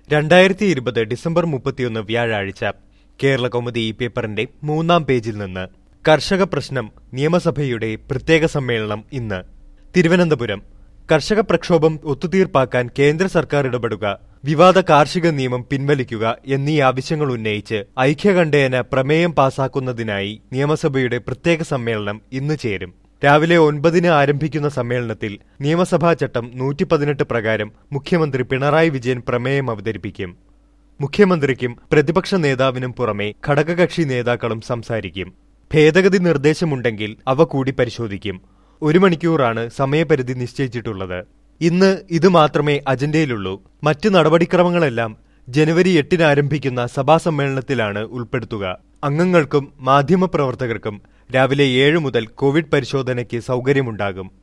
രണ്ടായിരത്തി ഇരുപത് ഡിസംബർ മുപ്പത്തിയൊന്ന് വ്യാഴാഴ്ച കേരള കൗമുദി ഈ പേപ്പറിന്റെ മൂന്നാം പേജിൽ നിന്ന് കർഷക പ്രശ്നം നിയമസഭയുടെ പ്രത്യേക സമ്മേളനം ഇന്ന് തിരുവനന്തപുരം കർഷക പ്രക്ഷോഭം ഒത്തുതീർപ്പാക്കാൻ കേന്ദ്ര സർക്കാർ ഇടപെടുക വിവാദ കാർഷിക നിയമം പിൻവലിക്കുക എന്നീ ആവശ്യങ്ങൾ ഉന്നയിച്ച് ഐക്യകണ്ഠേന പ്രമേയം പാസാക്കുന്നതിനായി നിയമസഭയുടെ പ്രത്യേക സമ്മേളനം ഇന്ന് ചേരും രാവിലെ ഒൻപതിന് ആരംഭിക്കുന്ന സമ്മേളനത്തിൽ നിയമസഭാ ചട്ടം നൂറ്റി പതിനെട്ട് പ്രകാരം മുഖ്യമന്ത്രി പിണറായി വിജയൻ പ്രമേയം അവതരിപ്പിക്കും മുഖ്യമന്ത്രിക്കും പ്രതിപക്ഷ നേതാവിനും പുറമെ ഘടകകക്ഷി നേതാക്കളും സംസാരിക്കും ഭേദഗതി നിർദ്ദേശമുണ്ടെങ്കിൽ അവ കൂടി പരിശോധിക്കും ഒരു മണിക്കൂറാണ് സമയപരിധി നിശ്ചയിച്ചിട്ടുള്ളത് ഇന്ന് ഇത് മാത്രമേ അജണ്ടയിലുള്ളൂ മറ്റ് നടപടിക്രമങ്ങളെല്ലാം ജനുവരി എട്ടിന് ആരംഭിക്കുന്ന സഭാ സമ്മേളനത്തിലാണ് ഉൾപ്പെടുത്തുക അംഗങ്ങൾക്കും മാധ്യമപ്രവർത്തകർക്കും രാവിലെ ഏഴ് മുതൽ കോവിഡ് പരിശോധനയ്ക്ക് സൗകര്യമുണ്ടാകും